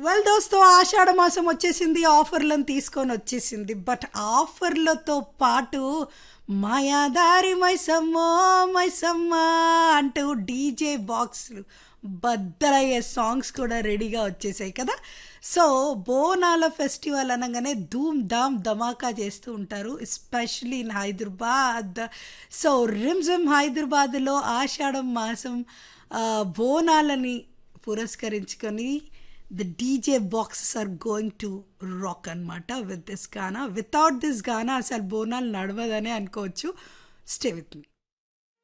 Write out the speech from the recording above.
well దోస్తో ఆషాఢ మాసం వచ్చేసింది ఆఫర్లను తీసుకొని వచ్చేసింది బట్ ఆఫర్లతో పాటు మాయాదారి మైసమ్మ మైసమ్మ అంటూ డీజే బాక్స్లు బద్దలయ్యే సాంగ్స్ కూడా రెడీగా వచ్చేసాయి కదా సో బోనాల ఫెస్టివల్ అనగానే ధూమ్ ధామ్ ధమాకా చేస్తూ ఉంటారు especially in Hyderabad so Rimjhim హైదరాబాద్లో ఆషాఢం మాసం ఆ, బోనాలని పురస్కరించుకొని the DJ boxes are going to rock అనమాట విత్ దిస్ గానా వితౌట్ దిస్ గానా అసలు బోనాలు నడవదనే అనుకోవచ్చు స్టే విత్ మీ